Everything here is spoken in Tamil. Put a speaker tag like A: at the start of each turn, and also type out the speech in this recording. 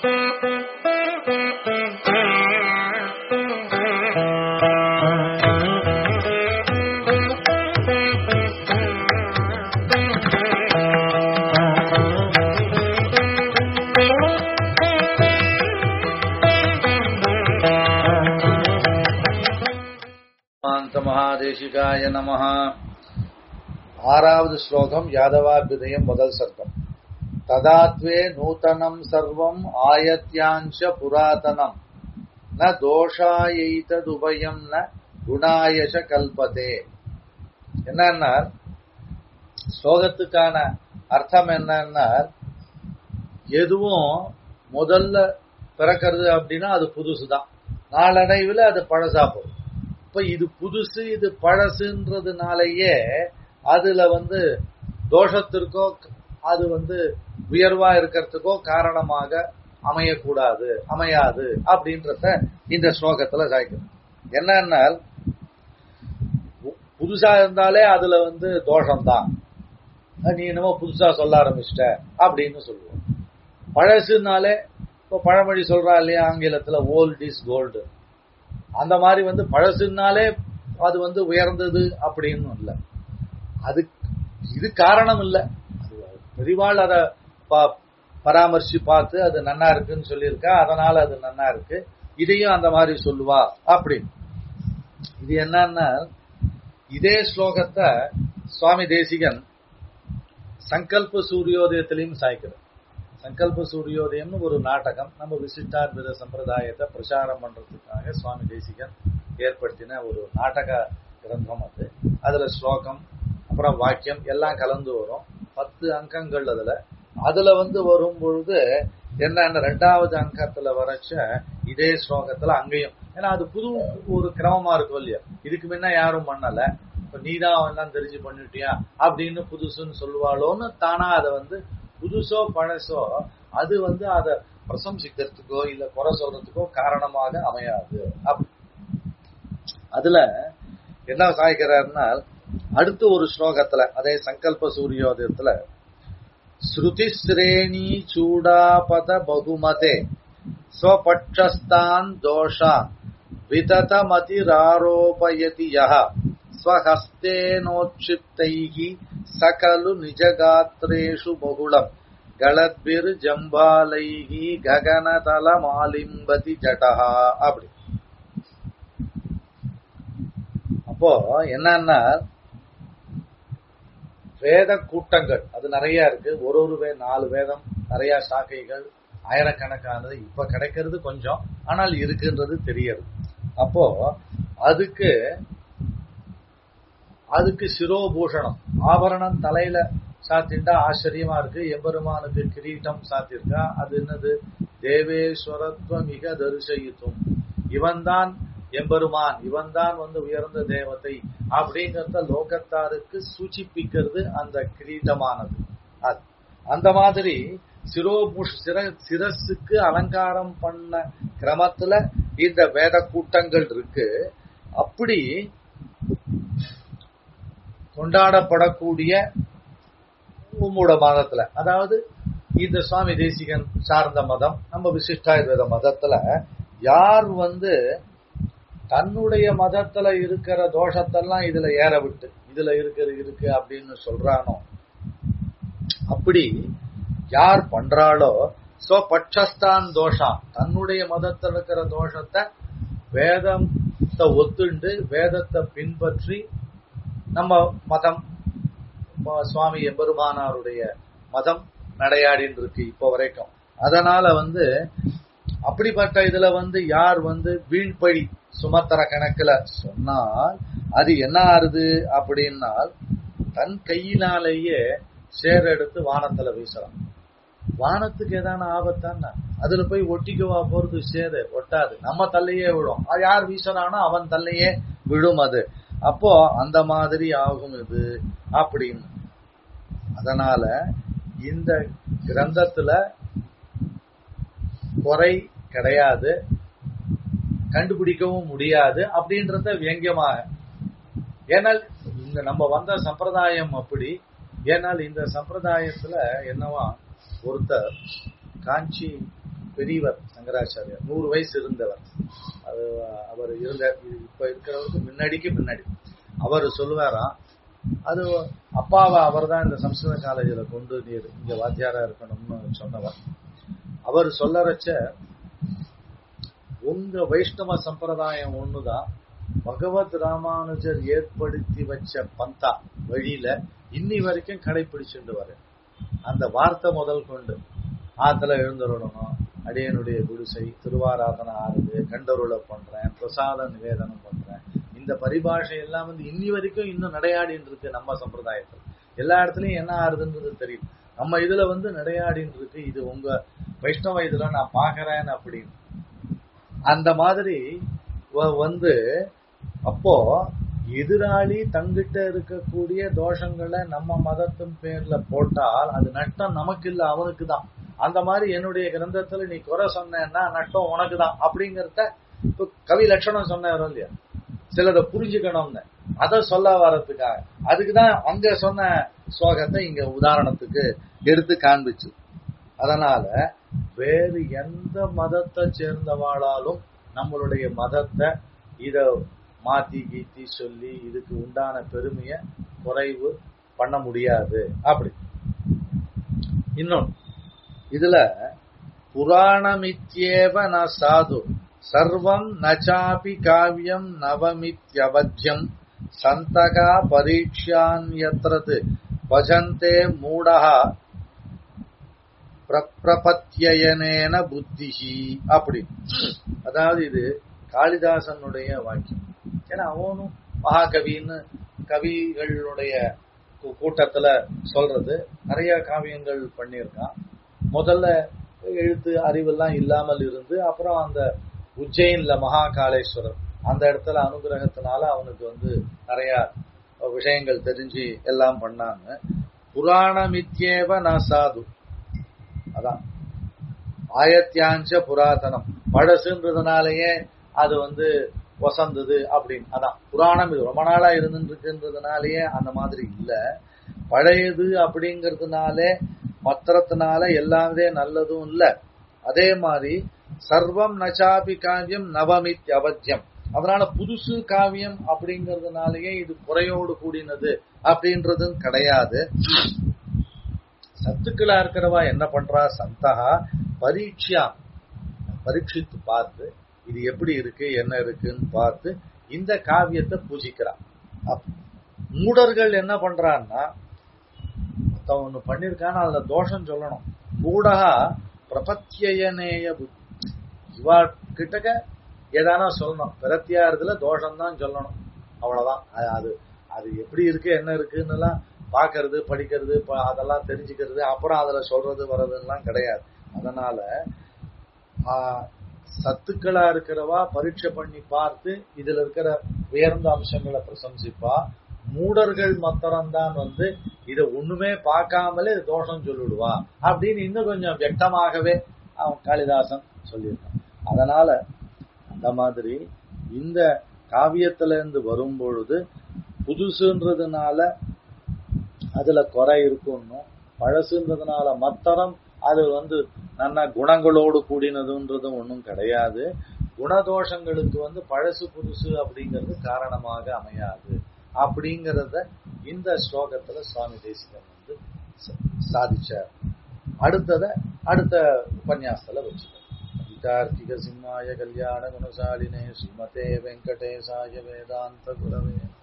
A: மாந்த மகாதேசிகாய நமஹ ஆறாவது ஸ்லோகம் யாதவாபிதயம் முதல் சர்க்கம் ததாத்வே நூதனம் சர்வம் ஆயத்யாஞ்ச புராதனம் ந தோஷாயைததுபயம் ந குணாயச கல்பதே என்னன்னா ஸ்லோகத்துக்கான அர்த்தம் என்னன்னா எதுவும் முதல்ல பிறக்கிறது அப்படின்னா அது புதுசுதான் நாளடைவில் அது பழசா போகும் இப்ப இது புதுசு இது பழசுன்றதுனாலயே அதுல வந்து தோஷத்திற்கோ அது வந்து உயர்வா இருக்கிறதுக்கோ காரணமாக அமையக்கூடாது அமையாது அப்படின்றத இந்த ஸ்லோகத்துல சாய்க்கணும் என்னன்னா புதுசா இருந்தாலே அதுல வந்து தோஷம்தான் நீ என்னமோ புதுசா சொல்ல ஆரம்பிச்சிட்ட அப்படின்னு சொல்லுவோம் பழசுனாலே இப்போ பழமொழி சொல்றா இல்லையா ஆங்கிலத்துல ஓல்ட் இஸ் கோல்டு அந்த மாதிரி வந்து பழசுனாலே அது வந்து உயர்ந்தது அப்படின்னு இல்லை அது இது காரணம் இல்லை பெரிவாள் அதை பராமரிச்சு பார்த்து அது நன்னா இருக்குன்னு சொல்லியிருக்கா அதனால அது நன்னா இருக்கு இதையும் அந்த மாதிரி சொல்லுவா அப்படின்னு இது என்னன்னா இதே ஸ்லோகத்தை சுவாமி தேசிகன் சங்கல்ப சூரியோதயத்திலையும் சாய்க்கிறார் சங்கல்ப சூரியோதயம்னு ஒரு நாடகம் நம்ம விசிஷ்டாத்வித சம்பிரதாயத்தை பிரச்சாரம் பண்றதுக்காக சுவாமி தேசிகன் ஏற்படுத்தின ஒரு நாடக கிரந்தம் அது அதுல ஸ்லோகம் அப்புறம் வாக்கியம் எல்லாம் கலந்து வரும் பத்து அங்கங்கள் அதுல அதுல வந்து வரும் பொழுது என்னன்னு ரெண்டாவது அங்கத்துல வரைச்ச இதே ஸ்லோகத்துல அங்கேயும் ஏன்னா அது புது ஒரு கிரமமா இருக்கும் இல்லையா இதுக்கு முன்ன யாரும் பண்ணல இப்ப நீதான் எல்லாம் தெரிஞ்சு பண்ணிட்டியா அப்படின்னு புதுசுன்னு சொல்லுவாளோன்னு தானா அதை வந்து புதுசோ பழசோ அது வந்து அதை பிரசம்சிக்கிறதுக்கோ இல்ல குறை சொல்றதுக்கோ காரணமாக அமையாது அதுல என்ன சாய்க்கிறாருன்னா அடுத்து ஒரு ஸ்லோகத்துல அதே சங்கல்ப சூரியோதயத்துல ஸ்ருதி ஸ்ரேணி சூடாபத பகுமதே ஸ்வபட்சஸ்தான் தோஷான் விததமதிராரோபயதி யஹ ஸ்வஹஸ்தேனோட்சிப்தைः सकलु निजगात्रेषु बहुलम् गलद्भिर् जम्बालैः गगनतलमालिम्बति जटः அப்படி அப்போ என்னன்னா வேத கூட்டங்கள் அது நிறைய இருக்கு ஒரு ஒரு வே நாலு வேதம் நிறைய சாக்கைகள் ஆயிரக்கணக்கானது இப்ப கிடைக்கிறது கொஞ்சம் ஆனால் இருக்குன்றது தெரியாது அப்போ அதுக்கு அதுக்கு சிரோபூஷணம் ஆபரணம் தலையில சாத்திண்டா ஆச்சரியமா இருக்கு எம்பெருமானுக்கு கிரீட்டம் சாத்திருக்கா அது என்னது தேவேஸ்வரத்துவ மிக தரிசயித்தும் இவன்தான் எம்பெருமான் இவன்தான் வந்து உயர்ந்த தேவதை அப்படிங்கறத லோகத்தாருக்கு சூச்சிப்பிக்கிறது அந்த கிரீட்டமானது அந்த மாதிரி சிரோபூஷ் சிர சிரஸுக்கு அலங்காரம் பண்ண கிரமத்துல இந்த வேத கூட்டங்கள் இருக்கு அப்படி கொண்டாடப்படக்கூடிய உம்மோட மதத்துல அதாவது இந்த சுவாமி தேசிகன் சார்ந்த மதம் நம்ம விசிஷ்டாயுர்வேத மதத்துல யார் வந்து தன்னுடைய மதத்துல இருக்கிற தோஷத்தெல்லாம் இதுல ஏற விட்டு இதுல இருக்கிறது இருக்கு அப்படின்னு சொல்றானோ அப்படி யார் பண்றாளோ சோ பட்சஸ்தான் தோஷம் தன்னுடைய மதத்துல இருக்கிற தோஷத்தை வேதத்தை ஒத்துண்டு வேதத்தை பின்பற்றி நம்ம மதம் சுவாமி எம்பெருமானாருடைய மதம் நடையாடின்னு இருக்கு இப்போ வரைக்கும் அதனால வந்து அப்படிப்பட்ட இதுல வந்து யார் வந்து வீண்பழி சுமத்தர கணக்குல சொன்னால் அது என்ன ஆறுது அப்படின்னால் தன் கையினாலேயே சேர் எடுத்து வானத்துல வீசலாம் வானத்துக்கு ஏதான ஆபத்தான்னா அதுல போய் ஒட்டிக்குவா போறது சேரு ஒட்டாது நம்ம தள்ளையே விழும் அது யார் வீசுறானோ அவன் தள்ளையே விழும் அது அப்போ அந்த மாதிரி ஆகும் இது அப்படின்னு அதனால இந்த கிரந்தத்துல குறை கிடையாது கண்டுபிடிக்கவும் முடியாது அப்படின்றத வியங்கியமாக ஏனால் இந்த நம்ம வந்த சம்பிரதாயம் அப்படி ஏனால் இந்த சம்பிரதாயத்துல என்னவா ஒருத்தர் காஞ்சி பெரியவர் சங்கராச்சாரியார் நூறு வயசு இருந்தவர் அது அவர் இருந்த இப்ப இருக்கிறவருக்கு முன்னாடிக்கு முன்னாடி அவர் சொல்லுவாராம் அது அப்பாவை அவர் தான் இந்த சம்ஸ்கிருத காலேஜில் கொண்டு நீர் இங்க வாத்தியாரா இருக்கணும்னு சொன்னவர் அவர் சொல்லறச்ச உங்க வைஷ்ணவ சம்பிரதாயம் ஒண்ணுதான் பகவத் ராமானுஜர் ஏற்படுத்தி வச்ச பந்தா வழியில இன்னி வரைக்கும் கடைபிடிச்சுட்டு வர அந்த வார்த்தை முதல் கொண்டு ஆத்துல எழுந்துடணும் அடியனுடைய குடிசை திருவாராதனை ஆறுது கண்டருளை பண்றேன் பிரசாத நிவேதனம் பண்றேன் இந்த பரிபாஷை எல்லாம் வந்து இன்னி வரைக்கும் இன்னும் நடையாடின்னு இருக்கு நம்ம சம்பிரதாயத்துல எல்லா இடத்துலயும் என்ன ஆறுதுன்றது தெரியும் நம்ம இதுல வந்து நடையாடின்னு இருக்கு இது உங்க வைஷ்ணவ இதுல நான் பாக்குறேன் அப்படின்னு அந்த மாதிரி வந்து அப்போ எதிராளி தங்கிட்ட இருக்கக்கூடிய தோஷங்களை நம்ம மதத்தின் பேர்ல போட்டால் அது நட்டம் நமக்கு இல்ல அவனுக்கு தான் அந்த மாதிரி என்னுடைய கிரந்தத்துல நீ குறை சொன்னா நட்டம் உனக்கு தான் அப்படிங்கறத இப்ப கவி லட்சணம் சொன்னாரோ இல்லையா சிலதை புரிஞ்சுக்கணும்னு அதை சொல்ல வர்றதுக்காக அதுக்குதான் அங்க சொன்ன ஸ்லோகத்தை இங்க உதாரணத்துக்கு எடுத்து காண்பிச்சு அதனால வேறு எந்த மதத்தை சேர்ந்தவாளாலும் நம்மளுடைய மதத்தை இத மாத்தி கீத்தி சொல்லி இதுக்கு உண்டான பெருமைய குறைவு பண்ண முடியாது அப்படி இன்னொன்னு இதுல புராணமித்யேவ ந சாது சர்வம் நச்சாபி காவியம் நவமித்யவத்தியம் சந்தகா பரீட்சான்யத்ரது பஜந்தே மூடஹா பிரபத்தியனேன புத்திஹி அப்படி அதாவது இது காளிதாசனுடைய வாக்கியம் ஏன்னா அவனும் மகாகவின்னு கவிகளுடைய கூட்டத்துல சொல்றது நிறைய காவியங்கள் பண்ணியிருக்கான் முதல்ல எழுத்து அறிவெல்லாம் இல்லாமல் இருந்து அப்புறம் அந்த உஜ்ஜயின்ல மகா காளேஸ்வரர் அந்த இடத்துல அனுகிரகத்தினால அவனுக்கு வந்து நிறைய விஷயங்கள் தெரிஞ்சு எல்லாம் பண்ணாங்க புராணமித்யேவ ந சாது அதான் ஆயத்தியாஞ்ச புராதனம் பழசுன்றதுனாலயே அது வந்து வசந்தது அப்படின்னு அதான் புராணம் இது ரொம்ப நாளா இருந்துருக்குன்றதுனாலயே அந்த மாதிரி இல்ல பழையது அப்படிங்கறதுனாலே மத்திரத்தினால எல்லாமே நல்லதும் இல்ல அதே மாதிரி சர்வம் நச்சாபி காவியம் நவமித் அவத்தியம் அதனால புதுசு காவியம் அப்படிங்கறதுனாலயே இது குறையோடு கூடினது அப்படின்றதும் கிடையாது சத்துக்களா இருக்கிறவா என்ன பண்றா சந்தகா பரீட்சா பரீட்சித்து பார்த்து இது எப்படி இருக்கு என்ன இருக்குன்னு பார்த்து இந்த காவியத்தை பூஜிக்கிறான் மூடர்கள் என்ன பண்றான்னா ஒன்னு பண்ணிருக்கான்னு அதுல தோஷம் சொல்லணும் மூடகா பிரபத்தியனேய புத்தி இவா கிட்டக்க ஏதானா சொல்லணும் பிரத்தியாரத்துல தோஷம் தான் சொல்லணும் அவ்வளவுதான் அது அது எப்படி இருக்கு என்ன இருக்குன்னு எல்லாம் பாக்குறது படிக்கிறது அதெல்லாம் தெரிஞ்சுக்கிறது அப்புறம் அதுல சொல்றது வர்றதுலாம் கிடையாது அதனால சத்துக்களா இருக்கிறவா பரீட்சை பண்ணி பார்த்து இதுல இருக்கிற உயர்ந்த அம்சங்களை பிரசம்சிப்பா மூடர்கள் மத்தரம்தான் வந்து இதை ஒண்ணுமே பார்க்காமலே தோஷம் சொல்லிடுவா அப்படின்னு இன்னும் கொஞ்சம் வியக்தமாகவே அவன் காளிதாசன் சொல்லியிருக்கான் அதனால அந்த மாதிரி இந்த காவியத்துல இருந்து வரும் பொழுது புதுசுன்றதுனால அதுல குறை இருக்குன்னும் பழசுன்றதுனால மத்தரம் அது வந்து நல்ல குணங்களோடு கூடினதுன்றதும் ஒன்றும் கிடையாது குணதோஷங்களுக்கு வந்து பழசு புதுசு அப்படிங்கிறது காரணமாக அமையாது அப்படிங்கிறத இந்த ஸ்லோகத்துல சுவாமி தேசிகன் வந்து சாதிச்சார் அடுத்தத அடுத்த உபன்யாசத்துல வச்சுக்கோ கீதார்த்திக சிம்மாய கல்யாண குணசாலினே ஸ்ரீமதே வெங்கடேசாய வேதாந்த குரவே